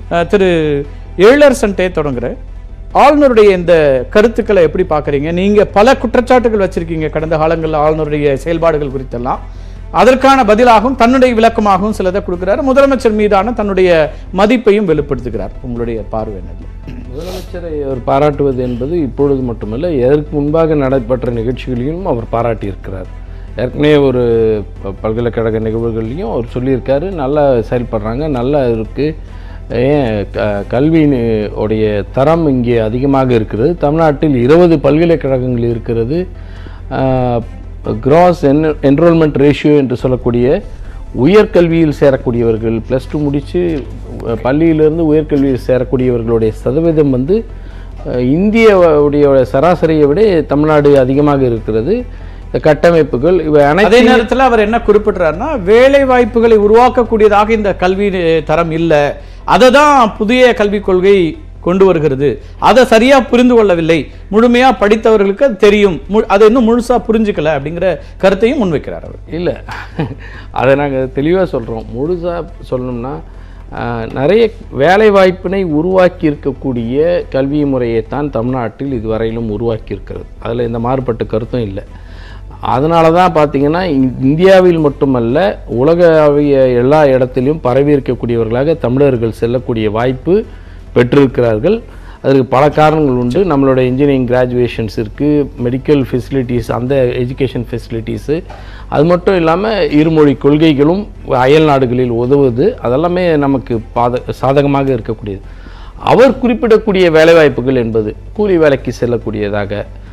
அஹ், திரு எழிலரசன்ட்டே தொடங்குறேன் ஆளுநருடைய இந்த கருத்துக்களை எப்படி பார்க்குறீங்க நீங்க பல குற்றச்சாட்டுகள் வச்சிருக்கீங்க கடந்த காலங்களில் ஆளுநருடைய செயல்பாடுகள் குறித்தெல்லாம் அதற்கான பதிலாகவும் தன்னுடைய விளக்கமாகவும் சிலதை கொடுக்கிறார் முதலமைச்சர் மீதான தன்னுடைய மதிப்பையும் வெளிப்படுத்துகிறார் உங்களுடைய பார்வை என்னது முதலமைச்சரை அவர் பாராட்டுவது என்பது இப்பொழுது மட்டுமல்ல எதற்கு முன்பாக நடைபெற்ற நிகழ்ச்சிகளிலும் அவர் பாராட்டியிருக்கிறார் ஏற்கனவே ஒரு ப- பல்கலைக்கழக நிகழ்வுகள்லையும் அவர் சொல்லியிருக்காரு நல்லா செயல்படுறாங்க நல்லா இருக்குது ஏன் க கல்வி உடைய தரம் இங்கே அதிகமாக இருக்கிறது தமிழ்நாட்டில் இருபது பல்கலைக்கழகங்கள் இருக்கிறது கிராஸ் என் என்ரோல்மெண்ட் ரேஷியோ என்று சொல்லக்கூடிய உயர்கல்வியில் சேரக்கூடியவர்கள் ப்ளஸ் டூ முடித்து பள்ளியிலிருந்து உயர்கல்வியில் சேரக்கூடியவர்களுடைய சதவீதம் வந்து அஹ், இந்திய உடைய சராசரியை விட தமிழ்நாடு அதிகமாக இருக்கிறது இந்த கட்டமைப்புகள் இவை அதே அனைத்து நேரத்துல அவர் என்ன குறிப்பிடுறாருன்னா வேலை வாய்ப்புகளை உருவாக்கக்கூடியதாக இந்த கல்வி தரம் இல்லை அதை தான் புதிய கல்விக் கொள்கை கொண்டு வருகிறது அதை சரியா புரிந்து கொள்ளவில்லை முழுமையா படித்தவர்களுக்கு அது தெரியும் மு- அதை இன்னும் முழுசா புரிஞ்சுக்கல அப்படிங்கிற கருத்தையும் முன்வைக்கிறார் அவர் இல்லை அதை நாங்கள் தெளிவாக சொல்கிறோம் முழுசாக சொல்லணும்னா ஆஹ், நிறைய வேலை வாய்ப்பினை உருவாக்கி இருக்கக்கூடிய கல்வி முறையைத்தான் தமிழ்நாட்டில் இதுவரையிலும் உருவாக்கி இருக்கிறது அதில் எந்த மாறுபட்ட கருத்தும் இல்லை அதனால தான் பார்த்தீங்கன்னா இந்- இந்தியாவில் மட்டுமல்ல உலகாவிய எல்லா இடத்திலும் பரவி இருக்கக்கூடியவர்களாக தமிழர்கள் செல்லக்கூடிய வாய்ப்பு பெற்றிருக்கிறார்கள் அதற்கு பல காரணங்கள் உண்டு நம்மளோட இன்ஜினியரிங் கிராஜுவேஷன்ஸ் இருக்குது மெடிக்கல் ஃபெசிலிட்டிஸ் அந்த எஜுகேஷன் ஃபெசிலிட்டிஸு அது மட்டும் இல்லாமல் இருமொழி கொள்கைகளும் அயல் நாடுகளில் உதவுது அதெல்லாமே நமக்கு பாத சாதகமாக இருக்கக்கூடியது அவர் குறிப்பிடக்கூடிய வேலைவாய்ப்புகள் என்பது கூலி வேலைக்கு செல்லக்கூடியதாக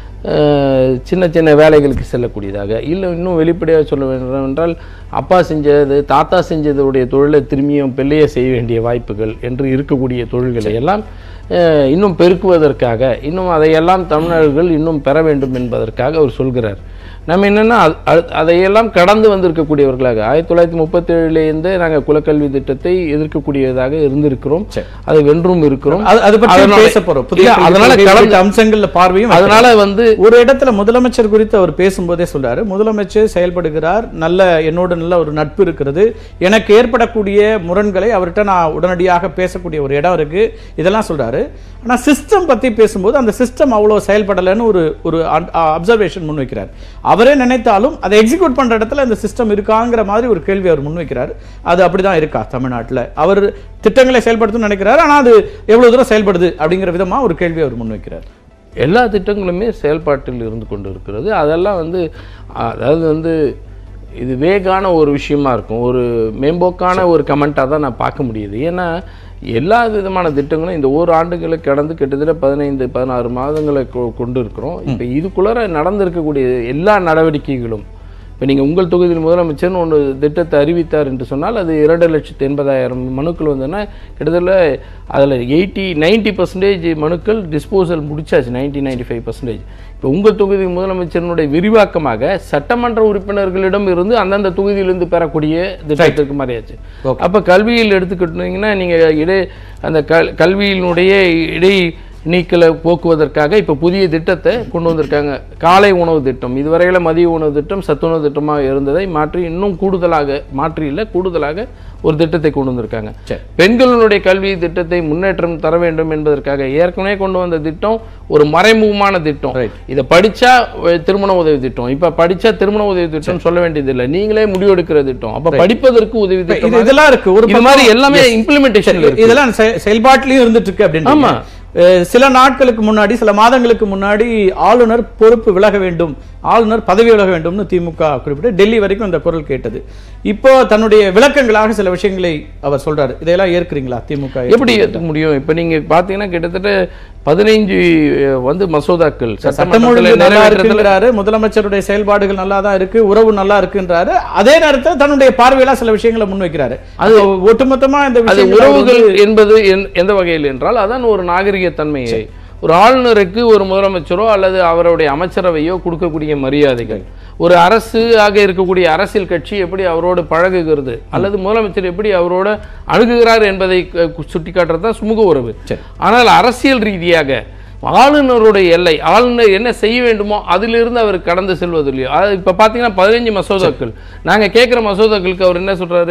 அஹ், சின்ன சின்ன வேலைகளுக்கு செல்லக்கூடியதாக இல்லை இன்னும் வெளிப்படையாக சொல்ல வேண்டும் என்றால் அப்பா செஞ்சது தாத்தா செஞ்சதுடைய தொழிலை திரும்பியும் பிள்ளையை செய்ய வேண்டிய வாய்ப்புகள் என்று இருக்கக்கூடிய தொழில்களை எல்லாம் அஹ், இன்னும் பெருக்குவதற்காக இன்னும் அதையெல்லாம் தமிழர்கள் இன்னும் பெற வேண்டும் என்பதற்காக அவர் சொல்கிறார் நம்ம என்னென்னா அதையெல்லாம் கடந்து வந்திருக்கக்கூடியவர்களாக ஆயிரத்தி தொள்ளாயிரத்தி முப்பத்தேழுலேருந்து நாங்கள் குலக்கல்வி திட்டத்தை எதிர்க்கக்கூடியதாக இருந்திருக்கிறோம் சரி. அதை வென்றும் இருக்கிறோம் அது அதை பற்றி அதனால- பேச போறோம் புதிய இல்ல, கல்விக் அதனால கொள்கை கலந்து குறித்த அம்சங்கள்ல பார்வையும் வைக்கிறார். அதனால வந்து ஒரு இடத்துல முதலமைச்சர் குறித்து அவர் பேசும்போதே சொல்றாரு முதலமைச்சர் செயல்படுகிறார் நல்ல என்னோட நல்ல ஒரு நட்பு இருக்கிறது எனக்கு ஏற்படக்கூடிய முரண்களை அவர்கிட்ட நான் உடனடியாக பேசக்கூடிய ஒரு இடம் இருக்கு இதெல்லாம் சொல்றாரு ஆனா சிஸ்டம் பத்தி பேசும்போது அந்த சிஸ்டம் அவ்வளவு செயல்படலைன்னு ஒரு ஒரு அப்சர்வேஷன் முன்வைக்கிறார் அவரே நினைத்தாலும் அதை எக்ஸிக்யூட் பண்ற இடத்துல இந்த சிஸ்டம் இருக்காங்கிற மாதிரி ஒரு கேள்வி அவர் முன்வைக்கிறார் அது அப்படிதான் இருக்கா தமிழ்நாட்டுல அவர் திட்டங்களை செயல்படுத்தணும்னு நினைக்கிறார் ஆனா அது எவ்வளவு தூரம் செயல்படுது அப்படிங்கிற விதமா ஒரு கேள்வி அவர் முன்வைக்கிறார் எல்லா திட்டங்களுமே செயல்பாட்டில் இருந்து கொண்டு இருக்கிறது அதெல்லாம் வந்து அதாவது வந்து இது வேகான ஒரு விஷயமா இருக்கும் ஒரு மேம்போக்கான ஒரு கமெண்ட்டாக தான் நான் பார்க்க முடியுது ஏன்னா எல்லா விதமான திட்டங்களும் இந்த ஓர் ஆண்டுகளை கடந்து கிட்டத்தட்ட பதினைந்து பதினாறு மாதங்களை கொ- கொண்டு இருக்கிறோம் இப்போ இதுக்குள்ளார நடந்திருக்கக்கூடிய எல்லா நடவடிக்கைகளும் இப்போ நீங்கள் உங்கள் தொகுதியில் முதலமைச்சர்னு ஒன்று திட்டத்தை அறிவித்தார் என்று சொன்னால் அது இரண்டு லட்சத்து எண்பதாயிரம் மனுக்கள் வந்ததுன்னா கிட்டத்தட்ட அதில் எயிட்டி நைன்ட்டி பர்சன்டேஜ் மனுக்கள் டிஸ்போசல் முடிச்சாச்சு நைன்டி நைன்டி ஃபைவ் பர்சன்டேஜ் இப்போ உங்கள் தொகுதி முதலமைச்சரினுடைய விரிவாக்கமாக சட்டமன்ற உறுப்பினர்களிடம் இருந்து அந்தந்த தொகுதியிலிருந்து பெறக்கூடிய திட்டத்திற்கு மாறியாச்சு அப்போ கல்வியில் எடுத்துக்கிட்டீங்கன்னா நீங்கள் இடை அந்த கல் கல்வியினுடைய இடை நீக்கலை போக்குவதற்காக இப்போ புதிய திட்டத்தை கொண்டு வந்திருக்காங்க காலை உணவு திட்டம் இதுவரையில மதிய உணவு திட்டம் சத்துணவு திட்டமாக இருந்ததை மாற்றி இன்னும் கூடுதலாக மாற்றி இல்லை கூடுதலாக ஒரு திட்டத்தை கொண்டு வந்திருக்காங்க சரி. பெண்களுடைய கல்வி திட்டத்தை முன்னேற்றம் தர வேண்டும் என்பதற்காக ஏற்கனவே கொண்டு வந்த திட்டம் ஒரு மறைமுகமான திட்டம் Right. இதை படிச்சா அஹ், திருமண உதவி திட்டம் இப்ப படிச்சா திருமண உதவி திட்டம் சொல்ல வேண்டியதில்லை நீங்களே முடிவெடுக்கிற திட்டம் அப்ப படிப்பதற்கு உதவி இது திட்டம் இதெல்லாம் இருக்கு ஒரு இது மாதிரி பக்கம் எல்லாமே இம்ப்ளிமெண்டேஷன் இருக்கு இதெல்லாம் செ- செயல்பாட்டிலையும் இருந்துட்டு இருக்கு அப்படின்னு ஆமா. அஹ் சில நாட்களுக்கு முன்னாடி சில மாதங்களுக்கு முன்னாடி ஆளுநர் பொறுப்பு விலக வேண்டும் ஆளுநர் பதவி விலக வேண்டும்னு திமுக குறிப்பிட்டு டெல்லி வரைக்கும் இந்த குரல் கேட்டது இப்போ தன்னுடைய விளக்கங்களாக சில விஷயங்களை அவர் சொல்றாரு இதையெல்லாம் ஏற்கிறீங்களா திமுக எப்படி ஏற்றுக்க முடியும் இப்போ நீங்க பார்த்தீங்கன்னா கிட்டத்தட்ட பதினைஞ்சு அஹ், வந்து மசோதாக்கள் சட்டம் சட்டமன்றத்தில் ஒழுங்கு நல்லா நிறைவேற்றத்துல இருக்குங்கிறாரு முதலமைச்சருடைய செயல்பாடுகள் நல்லா தான் இருக்கு உறவு நல்லா இருக்குன்றாரு அதே நேரத்தில் தன்னுடைய பார்வையில சில விஷயங்களை முன்வைக்கிறாரு அது ஒட்டுமொத்தமா இந்த அது விஷயங்களை அவர் வந்து- உறவுகள் என்பது எந்த- எந்த வகையில் என்றால் அதான் ஒரு நாகரிக தன்மையை ஒரு ஆளுநருக்கு ஒரு முதலமைச்சரோ அல்லது அவருடைய அமைச்சரவையோ கொடுக்கக்கூடிய மரியாதைகள் ஒரு அரசு ஆக இருக்கக்கூடிய அரசியல் கட்சி எப்படி அவரோடு பழகுகிறது அல்லது முதலமைச்சர் எப்படி அவரோட அணுகுகிறார் என்பதை க- சுட்டிக்காட்டுறது தான் சுமூக உறவு சரி. ஆனால் அரசியல் ரீதியாக ஆளுநருடைய எல்லை ஆளுநர் என்ன செய்ய வேண்டுமோ அதிலிருந்து அவர் கடந்து செல்வது இல்லையோ அது இப்போ பார்த்தீங்கன்னா பதினஞ்சு மசோதாக்கள் நாங்கள் கேட்குற மசோதாக்களுக்கு அவர் என்ன சொல்றாரு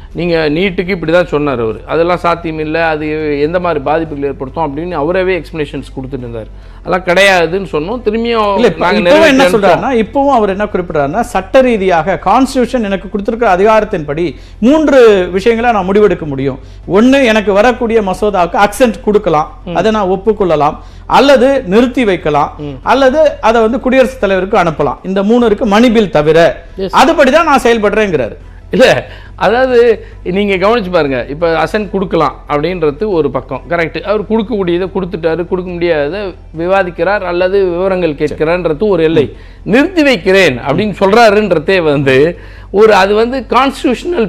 நீங்க நீட்டுக்கு இப்படி தான் சொன்னார் அவர் அதெல்லாம் சாத்தியம் இல்லை அது எந்த மாதிரி பாதிப்புகள் ஏற்படுத்தும் அப்படின்னு அவரவே எக்ஸ்பிளனேஷன்ஸ் கொடுத்துட்டு இருந்தார் அதெல்லாம் கிடையாதுன்னு சொன்னோம் திரும்பியும் இல்ல இப்ப- நாங்க இப்பவும் என்ன நிறைவேற்றி சொல்றாருன்னா இப்பவும் அவர் என்ன குறிப்பிடுறாருன்னா சட்ட ரீதியாக கான்ஸ்டியூஷன் எனக்கு கொடுத்திருக்கிற அதிகாரத்தின்படி மூன்று விஷயங்களை நான் முடிவெடுக்க முடியும் ஒண்ணு எனக்கு வரக்கூடிய மசோதாவுக்கு அக்சென்ட் கொடுக்கலாம் அதை நான் ஒப்புக்கொள்ளலாம் அல்லது நிறுத்தி வைக்கலாம் அல்லது அதை வந்து குடியரசுத் தலைவருக்கு அனுப்பலாம் இந்த மூணு இருக்கு மணி பில் தவிர அதுபடிதான் நான் செயல்படுறேங்கிறாரு இல்ல அதாவது நீங்க கவனிச்சு பாருங்க இப்ப அசன் கொடுக்கலாம் அப்படின்றது ஒரு பக்கம் கரெக்ட் அவர் கொடுக்கக்கூடியதை கொடுத்துட்டாரு கொடுக்க முடியாததை விவாதிக்கிறார் அல்லது விவரங்கள் கேட்கிறான்றது ஒரு எல்லை நிறுத்தி வைக்கிறேன் அப்படின்னு சொல்றாருன்றதே வந்து ஒரு அது வந்து கான்ஸ்டியூஷனல்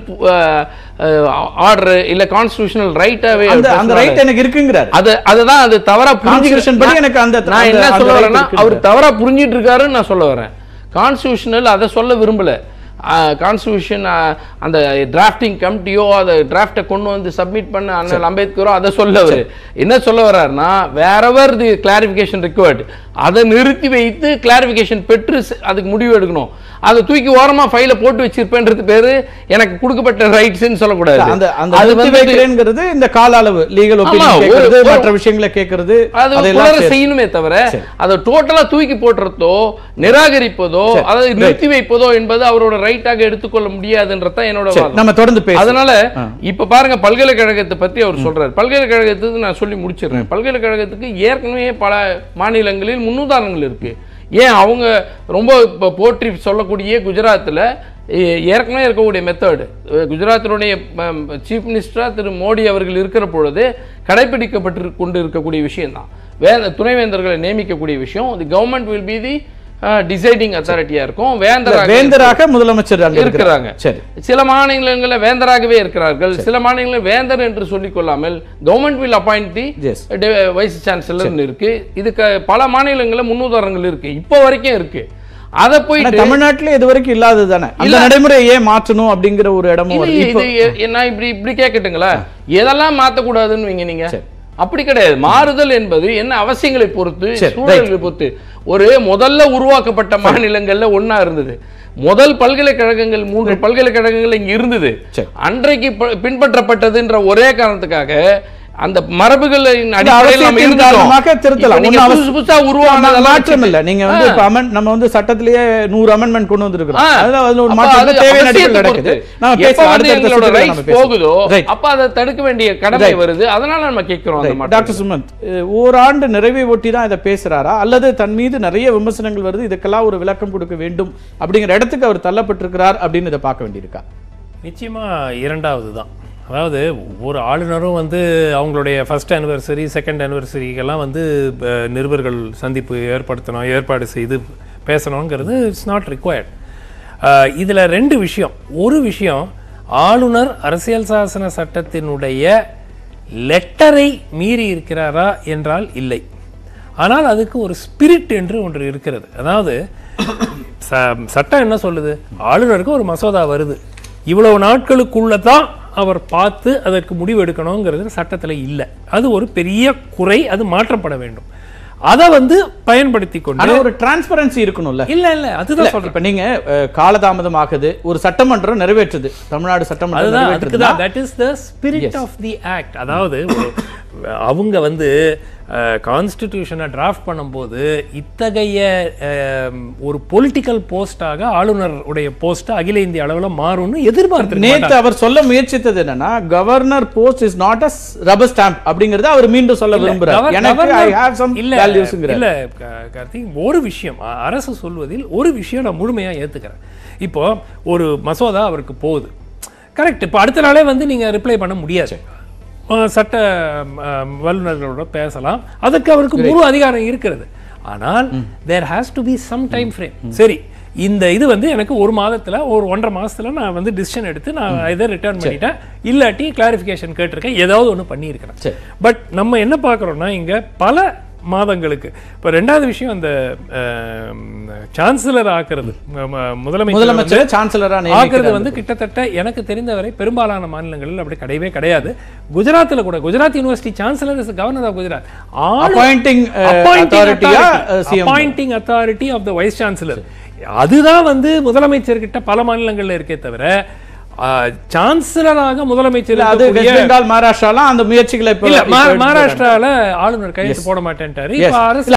ஆர்டர் இல்ல கான்ஸ்டியூஷனல் ரைட்டாவே அந்த அந்த ரைட் எனக்கு இருக்குங்கிறாரு அது அதுதான் அது தவறா Constitution படி புரிஞ்சுக்கிறேன் எனக்கு அந்த- நான் அந்த- என்ன அந்த சொல்ல right வரேன்னா இருக்குன்ற. அவர் தவறா புரிஞ்சிட்டு இருக்காருன்னு நான் சொல்ல வரேன் கான்ஸ்டியூஷனல் அதை சொல்ல விரும்பல கான்ஸ்டியூஷன் அந்த டிராஃப்டிங் கமிட்டியோ அதை டிராஃப்டை கொண்டு வந்து சப்மிட் பண்ண அண்ணல் அம்பேத்கரோ அதை சொல்ல அவரு என்ன சொல்ல வர்றாருன்னா வேறவர் தி கிளாரிஃபிகேஷன் ரிக்வயர்டு அதை நிறுத்தி வைத்து கிளாரிஃபிகேஷன் பெற்று ச- அதுக்கு முடிவு எடுக்கணும் அதை தூக்கி ஓரமா ஃபைல போட்டு வச்சிருப்பேன்றது பேரு எனக்கு கொடுக்கப்பட்ட ரைட்ஸ்னு சொல்லக்கூடாது அந்த அந்த அது நிறுத்தி வந்து வைக்கிறேங்கிறது இந்த கால அளவு லீகல் ஆமா, ஒப்பீனியன் ஒரு- கேட்கறது ஒரு- மற்ற விஷயங்களை கேட்கறது அது அதெல்லாம் குளற சேர்த்து. செய்யணுமே தவிர அதை டோட்டலா தூக்கி போட்டுறதோ நிராகரிப்பதோ சரி, அதாவது right. நிறுத்தி வைப்பதோ என்பது அவரோட ரைட்டாக எடுத்துக்கொள்ள முடியாதுன்றதான் என்னோட சரி, வாதம் நம்ம தொடர்ந்து பேச அதனால இப்ப பாருங்க பல்கலைக்கழகத்தை பத்தி அவர் சொல்றாரு பல்கலைக்கழகத்துக்கு நான் சொல்லி முடிச்சிடுறேன் பல்கலைக்கழகத்துக்கு ஏற்கனவே பல மாநிலங்களில் முன்னுதாரணங்கள் இருக்கு ஏன் அவங்க ரொம்ப இப்போ போற்றி சொல்லக்கூடிய குஜராத்தில் ஏற்கனவே இருக்கக்கூடிய மெத்தடு குஜராத்தினுடைய சீஃப் மினிஸ்டரா திரு மோடி அவர்கள் இருக்கிற பொழுது கடைபிடிக்கப்பட்டு கொண்டு இருக்கக்கூடிய விஷயம்தான் வே துணைவேந்தர்களை நியமிக்கக்கூடிய விஷயம் the government will be the deciding அத்தாரிட்டியா இருக்கும் வேந்தராக வேந்தராக முதலமைச்சர் அங்க இருக்கிறாங்க இருக்கிறாங்க சரி சில மாநிலங்களில் வேந்தராகவே இருக்கிறார்கள் சில மாநிலங்களில் வேந்தர் என்று சொல்லிக் கொள்ளாமல் government will appoint the Yes. Vice சான்சலர்னு இருக்கு இதுக்கு பல மாநிலங்களில் முன்னுதாரணங்கள் இருக்கு இப்போ வரைக்கும் இருக்கு அதை ஆனா போயிட்டு தமிழ்நாட்டுல இது வரைக்கும் இல்லாதது தானே அந்த இல்ல. நடைமுறையை ஏன் மாற்றணும் அப்படிங்கிற ஒரு இடமும் இது வருது இப்போ இது எ- நான் இப்படி இப்படி கேட்கட்டுங்களா எதெல்லாம் மாத்தக்கூடாதுன்னு வைங்க நீங்க சரி. அப்படி கிடையாது மாறுதல் என்பது என்ன அவசியங்களை பொறுத்து சரி, சூழல்களை பொறுத்து ஒரு முதல்ல உருவாக்கப்பட்ட மாநிலங்கள்ல ஒண்ணா இருந்தது முதல் பல்கலைக்கழகங்கள் மூன்று பல்கலைக்கழகங்கள் இங்க இருந்தது சரி. அன்றைக்கு ப- பின்பற்றப்பட்டதுன்ற ஒரே காரணத்துக்காக அந்த மரபுகளின் இந்த அடிப்படையில் நம்ம அவசியத்தின் இருந்துட்டோம். காரணமாக திருத்தலாம். இப்ப நீங்க ஒண்ணும் புதுசு புதுசா ஆமா, உருவானதெல்லாம் மாற்றம் இல்ல வச்சுட்டு- நீங்க வந்து ஆ. இப்ப amend- நம்ம வந்து சட்டத்திலேயே நூறு அமெண்ட்மெண்ட் கொண்டு வந்திருக்கிறோம் ஆ. அதுல அதுல ஒரு அப்ப மாற்றம் அது இல்ல, தேவையான அவசியத்தை அடிப்படையில் நடக்குது பொறுத்து. நம்ம எப்ப பேசலாம் வந்து அடுத்தடுத்த எங்களோட சுற்றுல rights நம்ம பேசலாம். போகுதோ Right. அப்ப அதை தடுக்க வேண்டிய கடமை Right. வருது அதனால நம்ம கேட்கிறோம் அந்த Right. மாற்றம் டாக்டர் சுமந்த் அஹ், ஓராண்டு நிறைவை ஒட்டி தான் இதை பேசுறாரா அல்லது தன் மீது நிறைய விமர்சனங்கள் வருது இதுக்கெல்லாம் ஒரு விளக்கம் கொடுக்க வேண்டும் அப்படிங்கிற இடத்துக்கு அவர் தள்ளப்பட்டிருக்கிறார் அப்படின்னு இதை பார்க்க வேண்டியிருக்கா நிச்சயமா இரண்டாவது தான் அதாவது ஒரு ஆளுநரும் வந்து அவங்களுடைய ஃபர்ஸ்ட் ஆனிவர்சரி செகண்ட் ஆனிவர்சரிக்கெல்லாம் வந்து அஹ், நிருபர்கள் சந்திப்பு ஏற்படுத்தணும் ஏற்பாடு செய்து பேசணுங்கிறது இட்ஸ் நாட் ரிக்வயர்ட் இதில் ரெண்டு விஷயம் ஒரு விஷயம் ஆளுநர் அரசியல் சாசன சட்டத்தினுடைய லெட்டரை மீறி இருக்கிறாரா என்றால் இல்லை ஆனால் அதுக்கு ஒரு ஸ்பிரிட் என்று ஒன்று இருக்கிறது அதாவது ச- சட்டம் என்ன சொல்லுது ஆளுநருக்கு ஒரு மசோதா வருது இவ்வளவு நாட்களுக்குள்ள தான் அவர் பார்த்து அதற்கு முடிவு எடுக்கணுங்கிறது சட்டத்தில் இல்லை அது ஒரு பெரிய குறை அது மாற்றப்பட வேண்டும் அதை வந்து பயன்படுத்தி கொண்டு ஆனா ஒரு டிரான்ஸ்பரன்சி இருக்கணும்ல இல்ல இல்ல அதுதான் சொல்றேன் இப்ப நீங்க அஹ், காலதாமதம் ஆகுது ஒரு சட்டமன்றம் நிறைவேற்றுது தமிழ்நாடு சட்டமன்றம் அதுதான் அதுக்கு நிறைவேற்றுதுன்னா தான் that is the spirit of the act அதாவது ஒரு- அவங்க வந்து கான்ஸ்டிடியூஷனை டிராஃப்ட் பண்ணும்போது இத்தகைய அஹ், ஒரு பொலிட்டிக்கல் போஸ்டாக ஆளுநர் உடைய போஸ்ட் அகில இந்திய அளவுல மாறும்னு எதிர்பார்த்து நேத்து அவர் சொல்ல முயற்சித்தது என்னன்னா governor post is not a rubber stamp அப்படிங்கறத அவர் மீண்டும் சொல்ல விரும்புறார் கவர்- எனக்கு ஐ கவர்னர் ஹேவ் சம் இல்ல வேல்யூஸ்ங்கறார் இல்ல க- கார்த்திக் ஒரு விஷயம் அ- அரசு சொல்வதில் ஒரு விஷயம் நான் முழுமையா ஏத்துக்கிறேன் இப்போ ஒரு மசோதா அவருக்கு போகுது கரெக்ட் இப்போ அடுத்த நாளே வந்து நீங்க ரிப்ளை பண்ண முடியாது அஹ் சட்ட அஹ், வல்லுநர்களோட பேசலாம் அதுக்கு அவருக்கு முழு அதிகாரம் இருக்கிறது ஆனால் there has to be some time frame சரி இந்த இது வந்து எனக்கு ஒரு மாதத்துல ஒரு ஒன்றரை மாசத்துல நான் வந்து டிசிஷன் எடுத்து நான் இதை ரிட்டர்ன் பண்ணிட்டேன் இல்லாட்டி கிளாரிஃபிகேஷன் கேட்டிருக்கேன் ஏதாவது ஒண்ணு பண்ணியிருக்கிறேன் சரி. பட் நம்ம என்ன பார்க்குறோம்னா இங்க பல மாதங்களுக்கு இப்போ ரெண்டாவது விஷயம் அந்த சான்சலர் ஆக்குறது ம- ம- முதலமைச்சர் வந்து முதலமைச்சர் சான்சலரா ஆக்குறது நியமிக்கிறது வந்து கிட்டத்தட்ட எனக்கு தெரிந்தவரை பெரும்பாலான மாநிலங்களில் அப்படி கிடையவே கிடையாது குஜராத்தில் கூட Gujarat university chancellor is governor of Gujarat Appointing, uh, authority ஆ, uh, CM? Appointing authority of the vice chancellor அதுதான் வந்து முதலமைச்சர்கிட்ட பல மாநிலங்கள்ல இருக்கே தவிர சான்சலராக முதலமைச்சர் இல்ல அது இருக்கக்கூடிய- வெஸ்ட் பெங்கால் மகாராஷ்டிராலாம் அந்த முயற்சிகளை இப்ப இல்ல மா- இப்ப எடுத்து மகாராஷ்டிரால ஆளுநர் கையெழுத்து போட மாட்டேன்ட்டாரு இப்ப அரசு